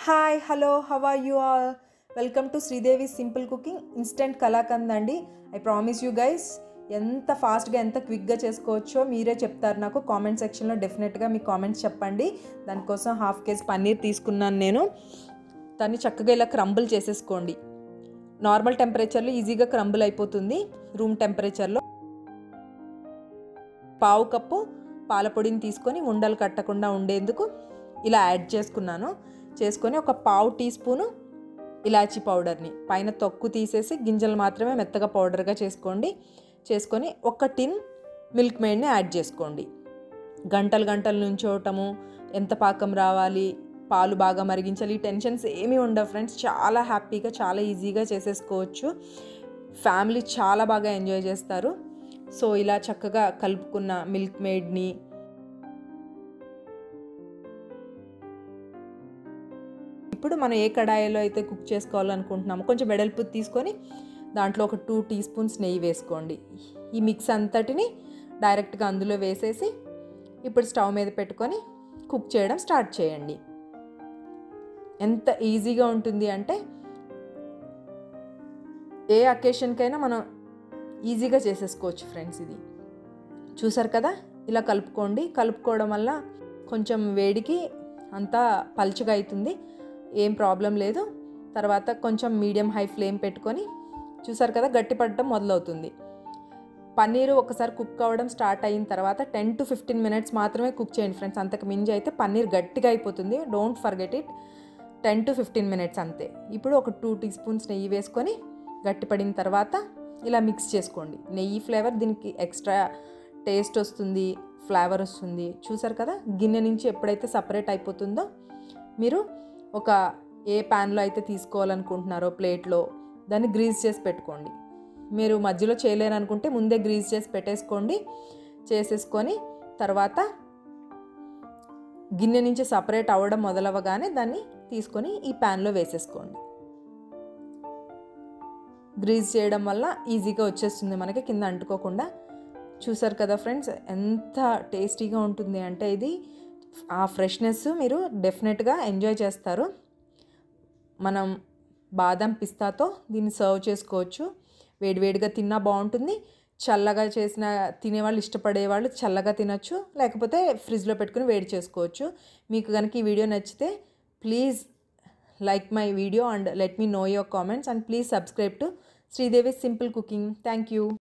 hi hello how are you all welcome to Sridevi simple cooking instant kalakand అండి I promise you guys ఎంత ఫాస్ట్గా ఎంత క్విక్గా చేసుకోవచ్చో మీరే చెప్తారు నాకు కామెంట్ సెక్షన్లో డెఫినెట్గా మీ కామెంట్స్ చెప్పండి దానికోసం హాఫ్ కేజీ పన్నీర్ తీసుకున్నాను నేను దాన్ని చక్కగా ఇలా క్రంబుల్ చేసేసుకోండి నార్మల్ టెంపరేచర్లో ఈజీగా క్రంబుల్ అయిపోతుంది రూమ్ టెంపరేచర్లో పావు కప్పు పాలపొడిని తీసుకొని ఉండలు కట్టకుండా ఉండేందుకు ఇలా యాడ్ చేసుకున్నాను చేసుకొని ఒక పావు టీ స్పూను ఇలాచీ పౌడర్ని పైన తొక్కు తీసేసి గింజలు మాత్రమే మెత్తగా పౌడర్గా చేసుకోండి చేసుకొని ఒక టిన్ మిల్క్ మేడ్ని యాడ్ చేసుకోండి గంటలు గంటలు నుంచోవటము ఎంత పాకం రావాలి పాలు బాగా మరిగించాలి ఈ టెన్షన్స్ ఏమీ ఉండవు ఫ్రెండ్స్ చాలా హ్యాపీగా చాలా ఈజీగా చేసేసుకోవచ్చు ఫ్యామిలీ చాలా బాగా ఎంజాయ్ చేస్తారు సో ఇలా చక్కగా కలుపుకున్న మిల్క్ మేడ్ని ఇప్పుడు మనం ఏ కడాయిలో అయితే కుక్ చేసుకోవాలనుకుంటున్నామో కొంచెం వెడల్పు తీసుకొని దాంట్లో ఒక టూ టీ స్పూన్స్ నెయ్యి వేసుకోండి ఈ మిక్స్ అంతటిని డైరెక్ట్గా అందులో వేసేసి ఇప్పుడు స్టవ్ మీద పెట్టుకొని కుక్ చేయడం స్టార్ట్ చేయండి ఎంత ఈజీగా ఉంటుంది అంటే ఏ అకేషన్కైనా మనం ఈజీగా చేసేసుకోవచ్చు ఫ్రెండ్స్ ఇది చూసారు కదా ఇలా కలుపుకోండి కలుపుకోవడం వల్ల కొంచెం వేడికి అంతా పలుచగా అవుతుంది ఏం ప్రాబ్లం లేదు తర్వాత కొంచెం మీడియం హై ఫ్లేమ్ పెట్టుకొని చూసారు కదా గట్టి పడటం మొదలవుతుంది పన్నీరు ఒకసారి కుక్ అవ్వడం స్టార్ట్ అయిన తర్వాత టెన్ టు ఫిఫ్టీన్ మినిట్స్ మాత్రమే కుక్ చేయండి ఫ్రెండ్స్ అంతకు మించి అయితే పన్నీర్ గట్టిగా అయిపోతుంది don't forget it ten to fifteen minutes అంతే ఇప్పుడు ఒక టూ టీ స్పూన్స్ నెయ్యి వేసుకొని గట్టిపడిన తర్వాత ఇలా మిక్స్ చేసుకోండి నెయ్యి ఫ్లేవర్ దీనికి ఎక్స్ట్రా టేస్ట్ వస్తుంది ఫ్లేవర్ వస్తుంది చూసారు కదా గిన్నె నుంచి ఎప్పుడైతే సపరేట్ అయిపోతుందో మీరు ఒక ఏ ప్యాన్లో అయితే తీసుకోవాలనుకుంటున్నారో ప్లేట్లో దాన్ని గ్రీజ్ చేసి పెట్టుకోండి మీరు మధ్యలో చేయలేరనుకుంటే ముందే గ్రీజ్ చేసి పెట్టేసుకోండి చేసేసుకొని తర్వాత గిన్నె నుంచి సపరేట్ అవ్వడం మొదలవగానే దాన్ని తీసుకొని ఈ ప్యాన్లో వేసేసుకోండి గ్రీజ్ చేయడం వల్ల ఈజీగా వచ్చేస్తుంది మనకి కింద అంటుకోకుండా చూసారు కదా ఫ్రెండ్స్ ఎంత టేస్టీగా ఉంటుంది అంటే ఇది ఆ ఫ్రెష్నెస్ మీరు డెఫినెట్గా ఎంజాయ్ చేస్తారు మనం బాదం పిస్తాతో దీన్ని సర్వ్ చేసుకోవచ్చు వేడివేడిగా తిన్నా బాగుంటుంది చల్లగా చేసిన తినేవాళ్ళు ఇష్టపడేవాళ్ళు చల్లగా తినచ్చు లేకపోతే ఫ్రిడ్జ్లో పెట్టుకుని వేడి చేసుకోవచ్చు మీకు కనుక ఈ వీడియో నచ్చితే please like my video and let me know your comments and please subscribe to Sridevi simple cooking thank you